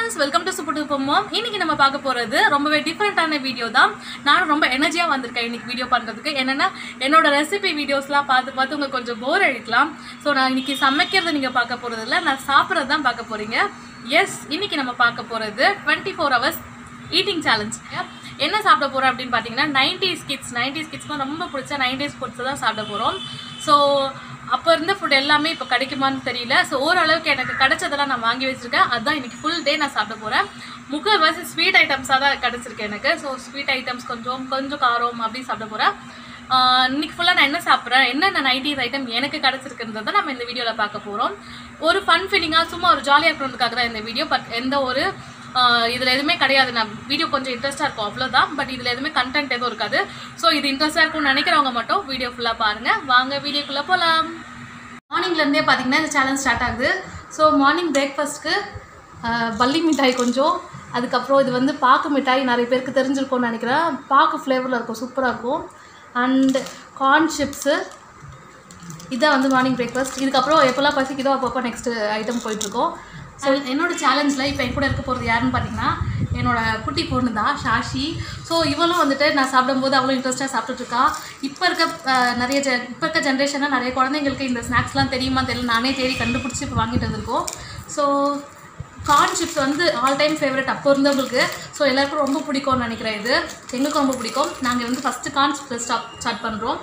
Friends welcome to சுப்புட்டு பொம்மம் இன்னைக்கு நம்ம பார்க்க போகிறது ரொம்பவே டிஃப்ரெண்ட்டான வீடியோ தான் நானும் ரொம்ப எனர்ஜியாக வந்திருக்கேன் இன்னைக்கு வீடியோ பண்ணுறதுக்கு என்னென்னா என்னோட ரெசிபி வீடியோஸ்லாம் பார்த்து பார்த்து உங்களுக்கு கொஞ்சம் போர் அடிக்கலாம் ஸோ நான் இன்னைக்கு சமைக்கிறத நீங்கள் பார்க்க போகிறது இல்லை நான் சாப்பிட்றது தான் பார்க்க போகிறீங்க எஸ் இன்னைக்கு நம்ம பார்க்க போகிறது twenty four hours eating challenge என்ன சாப்பிட போகிறோம் அப்படின்னு பார்த்தீங்கன்னா நைன்டிஸ் கிட்ஸ் நைன்டிஸ் கிட்ஸ்லாம் ரொம்ப பிடிச்ச நைன்டிஸ் ஃபுட்ஸ் தான் சாப்பிட போகிறோம் ஸோ அப்போ இருந்த ஃபுட் எல்லாமே இப்போ கிடைக்குமான்னு தெரியல ஸோ ஓரளவுக்கு எனக்கு கிடைச்சதெல்லாம் நான் வாங்கி வச்சுருக்கேன் அதுதான் இன்னைக்கு ஃபுல் டே நான் சாப்பிட போகிறேன் முக்கால்வாசி ஸ்வீட் ஐட்டம்ஸாக தான் கிடச்சிருக்கு எனக்கு ஸோ ஸ்வீட் ஐட்டம்ஸ் கொஞ்சம் கொஞ்சம் காரம் அப்படி சாப்பிட போகிறேன் இன்னைக்கு ஃபுல்லாக நான் என்ன சாப்பிட்றேன் என்னென்ன நைன்டிஸ் ஐட்டம் எனக்கு கிடச்சிருக்குன்றதை நம்ம இந்த வீடியோவில் பார்க்க போகிறோம் ஒரு ஃபன் ஃபீலிங்காக சும்மா ஒரு ஜாலியாக இருக்கிறதுக்காக தான் இந்த வீடியோ பட் எந்த ஒரு இதில் எதுவுமே கிடையாது நான் வீடியோ கொஞ்சம் இன்ட்ரெஸ்ட்டாக இருக்கும் அவ்வளோதான் பட் இதில் எதுவுமே கண்டென்ட் எதுவும் இருக்காது ஸோ இது இன்ட்ரெஸ்ட்டாக இருக்கும்னு நினைக்கிறவங்க மட்டும் வீடியோ ஃபுல்லாக பாருங்கள் வாங்க வீடியோக்குள்ளே போகலாம் மார்னிங்லேருந்தே பார்த்தீங்கன்னா இந்த சேலஞ்ச் ஸ்டார்ட் ஆகுது ஸோ மார்னிங் பிரேக்ஃபாஸ்ட்க்கு பல்லி மிட்டாய் கொஞ்சம் அதுக்கப்புறம் இது வந்து பாக்கு மிட்டாய் நிறைய பேருக்கு தெரிஞ்சிருக்கும்னு நினைக்கிறேன் பாக்கு ஃப்ளேவரில் இருக்கும் சூப்பராக இருக்கும் அண்ட் கார்ன் சிப்ஸு இதான் வந்து மார்னிங் பிரேக்ஃபாஸ்ட் இதுக்கப்புறம் எப்போல்லாம் பசிக்குதோ அப்பப்போ நெக்ஸ்ட் ஐட்டம் போயிட்டுருக்கோம் ஸோ என்னோட சேலஞ்சில் இப்போ என் கூட இருக்க போகிறது யாருன்னு பார்த்தீங்கன்னா என்னோட குட்டி பொண்ணு தான் ஷாஷி ஸோ இவளும் வந்துட்டு நான் சாப்பிடும்போது அவ்வளோ இன்ட்ரெஸ்ட்டாக சாப்பிட்டுட்ருக்கா இப்போ இருக்க அஹ், நிறைய ஜெ இப்போ இருக்க ஜென்ரேஷனில் நிறைய குழந்தைங்களுக்கு இந்த ஸ்நாக்ஸ்லாம் தெரியுமா தெரியல நானே தேடி கண்டுபிடிச்சி இப்போ வாங்கிட்டு வந்திருக்கோம் ஸோ கார்ன் சிப்ஸ் வந்து ஆல் டைம் ஃபேவரட் அப்போ இருந்தவங்களுக்கு ஸோ எல்லாருக்கும் ரொம்ப பிடிக்கும்னு நினைக்கிறேன் இது எங்களுக்கும் ரொம்ப பிடிக்கும் நாங்கள் வந்து first corn chips stop start பண்ணுறோம்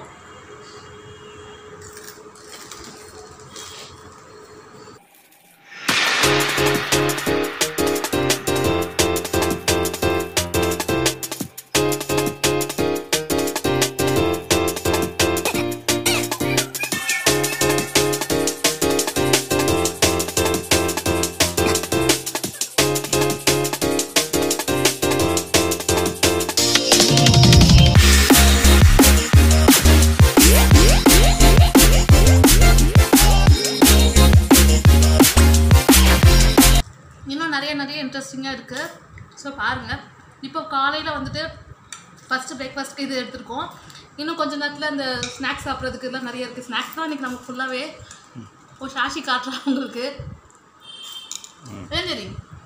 இன்னும் நிறைய நிறைய இன்ட்ரெஸ்டிங்காக இருக்குது ஸோ பாருங்கள் இப்போ காலையில் வந்துட்டு ஃபஸ்ட்டு பிரேக்ஃபாஸ்ட்க்கு இது எடுத்திருக்கோம் இன்னும் கொஞ்ச நேரத்தில் இந்த ஸ்நாக்ஸ் சாப்பிட்றதுக்கு எல்லாம் நிறைய இருக்குது ஸ்நாக்ஸ் தான் இன்றைக்கி நமக்கு ஃபுல்லாகவே ஓ ஷாஷி காட்டுறா உங்களுக்கு ஏன் சரி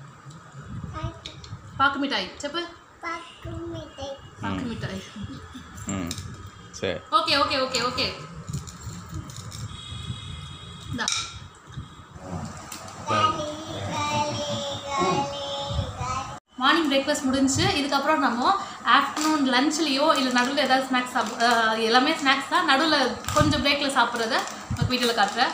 பாக்கு மிட்டாய் செப்பு பாக்கு மிட்டாய் ம் சரி ஓகே ஓகே ஓகே ஓகே இந்தா மார்னிங் பிரேக்ஃபாஸ்ட் முடிஞ்சு இதுக்கப்புறம் நம்ம ஆஃப்டர்நூன் லஞ்ச்லேயோ இல்லை நடுவில் ஏதாவது ஸ்நாக்ஸ் சாப்பிட அஹ் எல்லாமே ஸ்நாக்ஸ் தான் நடுவில் கொஞ்சம் பிரேக்கில் சாப்பிட்றத உங்களுக்கு வீட்டில் காட்டுறேன்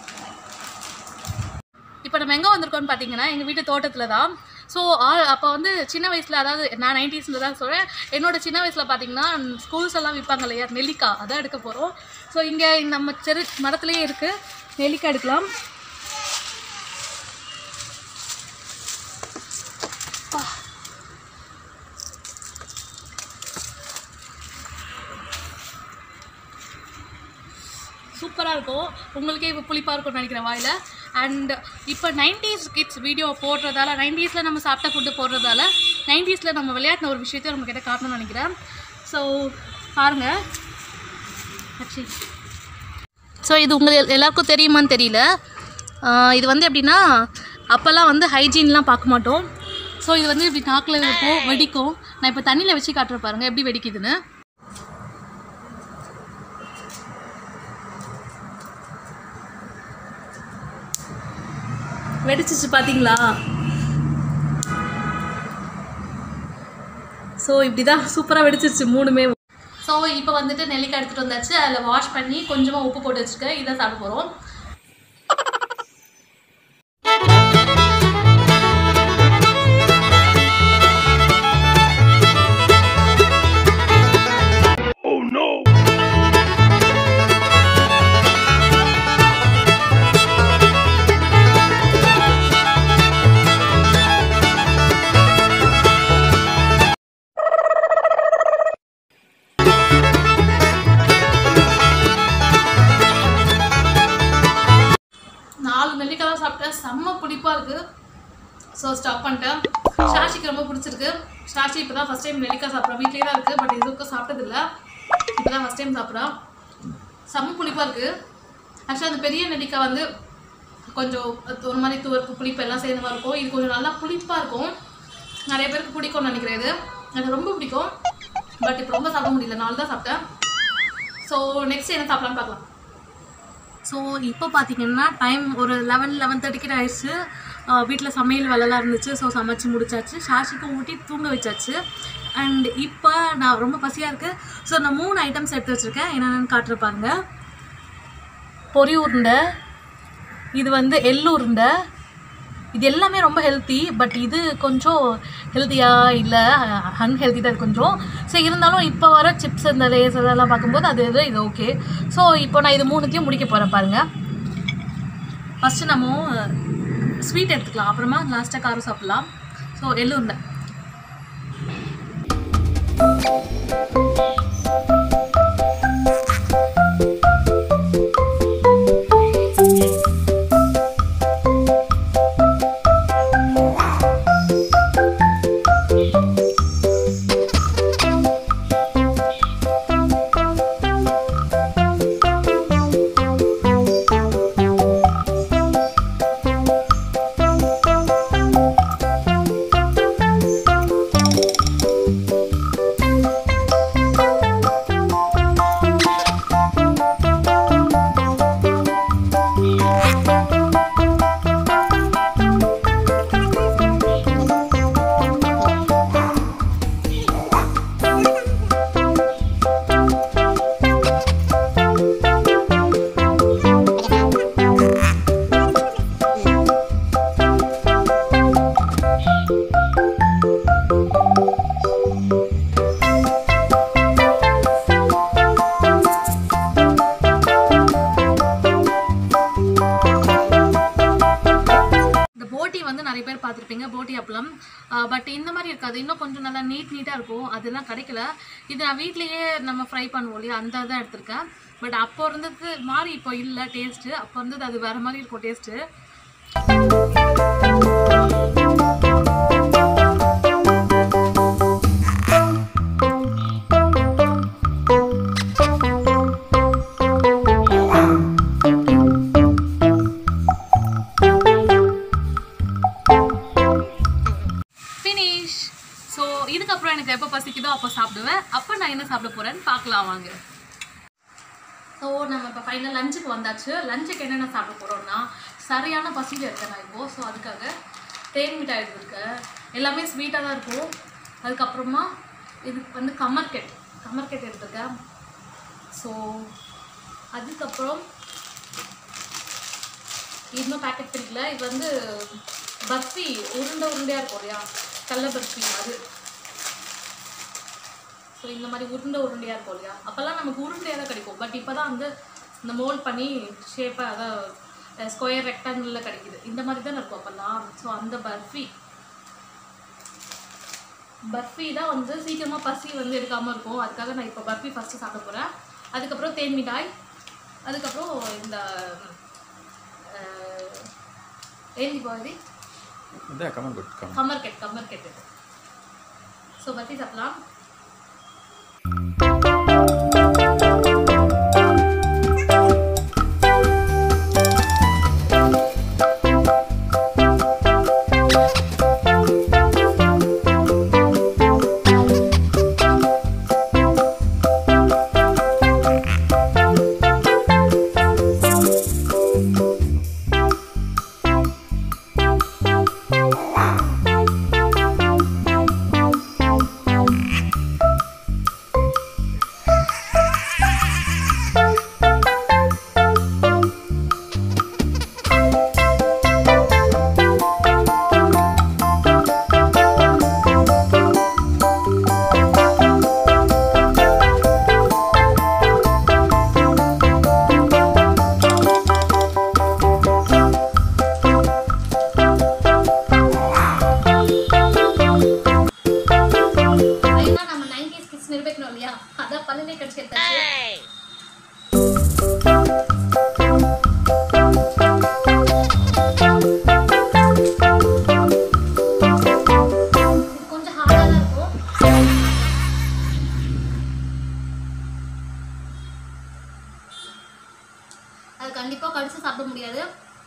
இப்போ நம்ம எங்கே வந்திருக்கோம்னு பார்த்தீங்கன்னா எங்கள் வீட்டு தோட்டத்தில் தான் ஸோ அப்போ வந்து சின்ன வயசில் அதாவது நான் நைன்டிஸில் தான் சொல்கிறேன் என்னோட சின்ன வயசில் பார்த்தீங்கன்னா ஸ்கூல்ஸ் எல்லாம் விற்பாங்க இல்லையா நெல்லிக்காய் அதான் எடுக்க போகிறோம் ஸோ இங்கே நம்ம செரு மரத்துலேயே இருக்குது நெல்லிக்காய் எடுக்கலாம் அப்பா. சூப்பராக இருக்கும் உங்களுக்கே இப்போ புளிப்பாக இருக்கும்னு நினைக்கிறேன் வாயில் அண்ட் இப்போ நைன்டிஸ் கிட்ஸ் வீடியோ போடுறதால நைன்டிஸில் நம்ம சாப்பிட்ட ஃபுட்டு போடுறதால நைன்டிஸில் நம்ம விளையாட்டின ஒரு விஷயத்தையும் நம்ம கிட்ட காட்டணும்னு நினைக்கிறேன் ஸோ பாருங்கள் ஆச்சு ஸோ இது உங்களுக்கு எல்லாருக்கும் தெரியுமான்னு தெரியல ஆஹ் இது வந்து எப்படின்னா அப்போல்லாம் வந்து ஹைஜீன்லாம் பார்க்க மாட்டோம் ஸோ இது வந்து இப்படி நாக்கில் வைப்போம் வெடிக்கும் நான் இப்போ தண்ணியில் வச்சு காட்டுறேன் பாருங்கள் எப்படி வெடிக்குதுன்னு வெடிச்சிச்சு பார்த்தீங்களா ஸோ இப்படி தான் சூப்பராக வெடிச்சிருச்சு மூணுமே ஸோ இப்போ வந்துட்டு நெல்லிக்காய் எடுத்துகிட்டு வந்தாச்சு அதில் வாஷ் பண்ணி கொஞ்சமாக உப்பு போட்டு வச்சுருக்கேன் இதை சாப்பிட போகிறோம் நாலு நெல்லிக்காய் தான் சாப்பிட்டேன் செம்ம புளிப்பாக இருக்குது ஸோ ஸ்டாப் பண்ணிட்டேன் ஷாஷிக்கு ரொம்ப பிடிச்சிருக்கு ஷாஷி இப்போ தான் ஃபஸ்ட் டைம் நெல்லிக்காய் சாப்பிட்றேன் வீட்லேயே தான் இருக்குது பட் இதுக்கும் சாப்பிட்டதில்ல இப்போ தான் ஃபஸ்ட் டைம் சாப்பிட்றேன் செம்ம புளிப்பாக இருக்குது ஆக்சுவலாக அந்த பெரிய நெல்லிக்காய் வந்து கொஞ்சம் ஒரு மாதிரி துவர்ப்பு புளிப்பு எல்லாம் சேர்ந்த மாதிரி இருக்கும் இது கொஞ்சம் நல்லா புளிப்பாக இருக்கும் நிறைய பேருக்கு பிடிக்கும்னு நினைக்கிறேன் இது எனக்கு ரொம்ப பிடிக்கும் பட் இப்போ ரொம்ப சாப்பிட முடியல நாலு தான் சாப்பிட்டேன் ஸோ நெக்ஸ்ட் என்ன சாப்பிடலாம்னு பார்க்கலாம் ஸோ இப்போ பார்த்தீங்கன்னா டைம் ஒரு லெவன் லெவன் தேர்ட்டிக்கு ஆயிடுச்சு வீட்டில் சமையல் வேலைலாம் இருந்துச்சு ஸோ சமைச்சு முடிச்சாச்சு ஷாஷிக்கு ஊட்டி தூங்க வச்சாச்சு அண்ட் இப்போ நான் ரொம்ப பசியாக இருக்குது ஸோ நான் மூணு ஐட்டம்ஸ் எடுத்து வச்சுருக்கேன் என்னென்னு காட்டுற பாருங்க பொரி உருண்டை இது வந்து எள்ளு உருண்டை இது எல்லாமே ரொம்ப ஹெல்த்தி பட் இது கொஞ்சம் ஹெல்த்தியாக இல்லை அன்ஹெல்த்தி தான் இது கொஞ்சம் ஸோ இருந்தாலும் இப்போ வர சிப்ஸ் இந்த லேஸ் இதெல்லாம் பார்க்கும்போது அது இது இது ஓகே ஸோ இப்போ நான் இது மூணுத்தையும் முடிக்க போகிறேன் பாருங்கள் ஃபஸ்ட்டு நம்ம ஸ்வீட் எடுத்துக்கலாம் அப்புறமா லாஸ்ட்டாக காரம் சாப்பிட்லாம் ஸோ எள்ளு உருண்டை இந்த போட்டி வந்து நிறைய பேர் பார்த்துருப்பீங்க போட்டி அப்பளம் பட் இந்த மாதிரி இருக்காது இன்னும் கொஞ்சம் நல்லா நீட் நீட்டாக இருக்கும் அதெல்லாம் கிடைக்கல இது நான் வீட்லேயே நம்ம ஃப்ரை பண்ணுவோம் இல்லையா அந்த தான் எடுத்திருக்கேன் பட் அப்போ இருந்தது மாதிரி இப்போ இல்லை டேஸ்ட்டு அப்போ இருந்தது அது வேறு மாதிரி இருக்கும் டேஸ்ட்டு ஃபினிஷ் ஸோ இதுக்கப்புறம் எனக்கு எப்போ பசிக்குதோ அப்போ சாப்பிடுவேன் அப்போ நான் என்ன சாப்பிட போகிறேன்னு பார்க்கலாம் வாங்க ஸோ நம்ம இப்போ ஃபைனல் லஞ்சுக்கு வந்தாச்சு லஞ்சுக்கு என்னென்ன சாப்பிட போகிறோம்னா சரியான பசியில் இருக்கேன் நான் இப்போது ஸோ அதுக்காக தேன் மிட்டாய் எடுத்துருக்கேன் எல்லாமே ஸ்வீட்டாக தான் இருக்கும் அதுக்கப்புறமா இதுக்கு வந்து கமர்கெட் கமர்கெட் எடுத்துருக்கேன் ஸோ அதுக்கப்புறம் இன்னும் பேக்கெட் பிடிக்கல இது வந்து பர்ஃபி உருண்டை உருண்டையாக இருக்கும் இல்லையா கடல பர்ஃபி அது ஸோ இந்த மாதிரி உருண்டை உருண்டையாக இருக்கும் இல்லையா அப்போல்லாம் நமக்கு உருண்டையாக தான் கிடைக்கும் பட் இப்போ தான் வந்து இந்த மோல்ட் பண்ணி ஷேப்பாக அதான் ஸ்கொயர் ரெக்டாங்கிளில் கிடைக்குது இந்த மாதிரி தான் இருக்கும் அப்போல்லாம் ஸோ அந்த பர்ஃபி பர்ஃபி தான் வந்து சீக்கிரமாக பசி வந்து எடுக்காமல் இருக்கும் அதுக்காக நான் இப்போ பர்ஃபி ஃபஸ்ட்டு சாப்பிட போகிறேன் அதுக்கப்புறம் தேன் மிட்டாய் அதுக்கப்புறம் இந்த அஹ், ஏந்தி பாதி இதான் கமெண்ட் குட் கமெண்ட் கம்மர்கெட் கம்மர்கெட் இது ஸோ பர்ஃபி சாப்பிடலாம்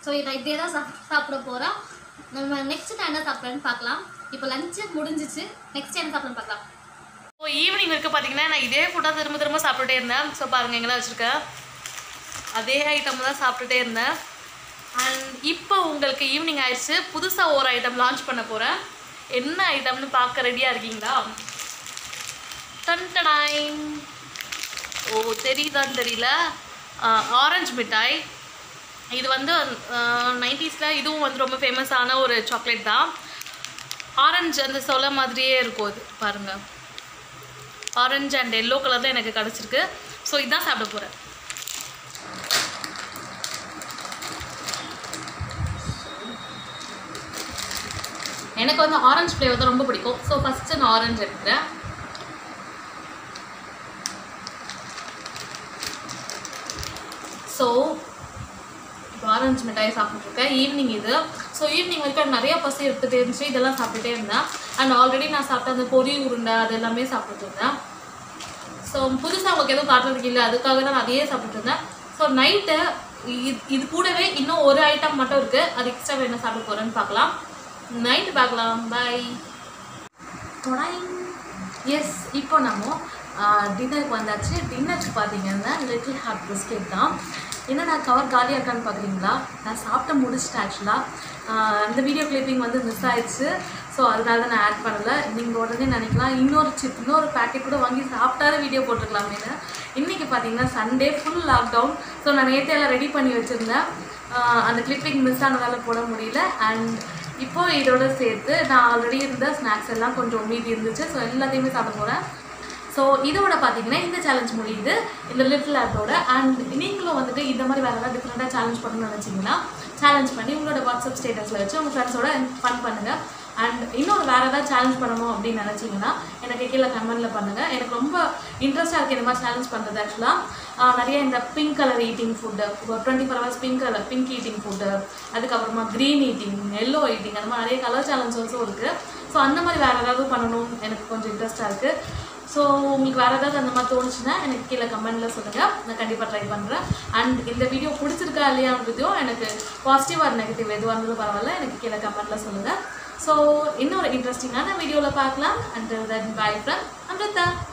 ஸோ இதை இதே தான் சாப் சாப்பிட போகிறோம் நம்ம நெக்ஸ்ட் நான் என்ன சாப்பிட்றேன்னு பார்க்கலாம் இப்போ லஞ்சு முடிஞ்சிச்சு நெக்ஸ்ட் என்ன சாப்பிட்றேன்னு பார்க்கலாம் ஸோ ஈவினிங் வரைக்கும் பார்த்தீங்கன்னா நான் இதே ஃபுட்டாக திரும்ப திரும்ப சாப்பிட்டுட்டே இருந்தேன் ஸோ பாருங்கள் எங்கெல்லாம் வச்சுருக்கேன் அதே ஐட்டம் தான் சாப்பிட்டுட்டே இருந்தேன் அண்ட் இப்போ உங்களுக்கு ஈவினிங் ஆயிடுச்சு புதுசாக ஒரு ஐட்டம் லான்ச் பண்ண போகிறேன் என்ன ஐட்டம்னு பார்க்க ரெடியாக இருக்கீங்களா டன்டடாய் ஓ தெரியுதான்னு தெரியல ஆரஞ்சு மிட்டாய் இது வந்து நைன்டிஸில் இதுவும் வந்து ரொம்ப ஃபேமஸான ஒரு சாக்லேட் தான் ஆரஞ்சு அந்த சொல்ல மாதிரியே இருக்கும் இது பாருங்கள் ஆரஞ்சு அண்ட் எல்லோ கலர் தான் எனக்கு கிடச்சிருக்கு ஸோ இதான் சாப்பிட போகிறேன் எனக்கு வந்து ஆரஞ்சு ஃப்ளேவர் தான் ரொம்ப பிடிக்கும் ஸோ ஃபஸ்ட்டு நான் ஆரஞ்சு எடுக்கிறேன் ஸோ இப்போ ஆரஞ்சு மிட்டாய் சாப்பிட்ருக்கேன் ஈவினிங் இது ஸோ ஈவினிங் வரைக்கும் எனக்கு நிறைய பசி எடுத்துகிட்டே இருந்துச்சு இதெல்லாம் சாப்பிட்டுட்டே இருந்தேன் அண்ட் ஆல்ரெடி நான் சாப்பிட்ட அந்த பொரி உருண்டை அது எல்லாமே சாப்பிட்டுட்டு இருந்தேன் ஸோ புதுசாக உங்களுக்கு எதுவும் காட்டுறதுக்கு இல்லை அதுக்காக தான் நான் அதையே சாப்பிட்டுட்டு இருந்தேன் ஸோ நைட்டு இது இது கூடவே இன்னும் ஒரு ஐட்டம் மட்டும் இருக்குது அது எக்ஸ்ட்ரா என்ன சாப்பிட போகிறேன்னு பார்க்கலாம் நைட்டு பார்க்கலாம் பை எஸ் இப்போ நம்ம டின்னருக்கு வந்தாச்சு டின்னருக்கு பார்த்தீங்கன்னா லிட்டில் ஹார்ட் பிஸ்கெட் தான் என்னடா கவர் காலியாக இருக்கான்னு பார்க்குறீங்களா நான் சாப்பிட்டு முடிச்சிட்டேன் ஆக்சுவலாக அந்த வீடியோ கிளிப்பிங் வந்து மிஸ் ஆயிடுச்சு ஸோ அதனால தான் நான் ஆட் பண்ணலை நீங்கள் உடனே நினைக்கலாம் இன்னொரு சிப் இன்னொரு பேக்கெட் கூட வாங்கி சாப்பிட்டாத வீடியோ போட்டிருக்கலாமேன்னு இன்றைக்கி பார்த்தீங்கன்னா சண்டே ஃபுல் லாக்டவுன் ஸோ நான் நேற்று எல்லாம் ரெடி பண்ணி வச்சுருந்தேன் ஆஹ் அந்த கிளிப்பிங் மிஸ் ஆனதால போட முடியல அண்ட் இப்போ இதோட சேர்த்து நான் ஆல்ரெடி இருந்த ஸ்நாக்ஸ் எல்லாம் கொஞ்சம் மீதி இருந்துச்சு ஸோ எல்லாத்தையுமே சாப்பிட போகிறேன் ஸோ இதோட பார்த்தீங்கன்னா இந்த சேலஞ்ச் முடியுது இந்த லிட்டில் ஆப்போட அண்ட் நீங்களும் வந்துட்டு இந்த மாதிரி வேறு ஏதாவது டிஃப்ரெண்ட்டாக சேலஞ்ச் பண்ணணும்னு நினச்சிங்கன்னா சேலஞ்ச் பண்ணி உங்களோட வாட்ஸ்அப் ஸ்டேட்டஸில் வச்சு உங்கள் ஃப்ரெண்ட்ஸோட ஃபன் பண்ணுங்கள் அண்ட் இன்னொரு வேறு ஏதாவது சேலஞ்ச் பண்ணணும் அப்படின்னு நினச்சிங்கன்னா எனக்கு கீழே கமெண்ட்டில் பண்ணுங்கள் எனக்கு ரொம்ப இன்ட்ரெஸ்ட்டாக இருக்குது இந்த மாதிரி சேலஞ்ச் பண்ணுறது ஆக்சுவலாக நிறைய இந்த pink colour eating food twenty four hours pink colour pink eating food அதுக்கப்புறமா க்ரீன் ஈட்டிங் எல்லோ ஈட்டிங் அந்த மாதிரி நிறைய கலர் சேலஞ்சஸும் இருக்குது ஸோ அந்த மாதிரி வேறு ஏதாவது பண்ணணும் எனக்கு கொஞ்சம் இன்ட்ரெஸ்ட்டாக இருக்குது ஸோ உங்களுக்கு வேறு ஏதாவது அந்த மாதிரி தோணுச்சுன்னா எனக்கு கீழே கமெண்ட்டில் சொல்லுங்கள் நான் கண்டிப்பாக ட்ரை பண்ணுறேன் அண்ட் இந்த வீடியோ பிடிச்சிருக்கா இல்லையான்றதையும் எனக்கு பாசிட்டிவ் ஆர் நெகட்டிவ் எதுவாக இருந்தாலும் பரவாயில்ல எனக்கு கீழே கமெண்ட்டில் சொல்லுங்கள் ஸோ இன்னொரு இன்ட்ரெஸ்டிங்கான வீடியோவில் பார்க்கலாம் and then bye from Amrita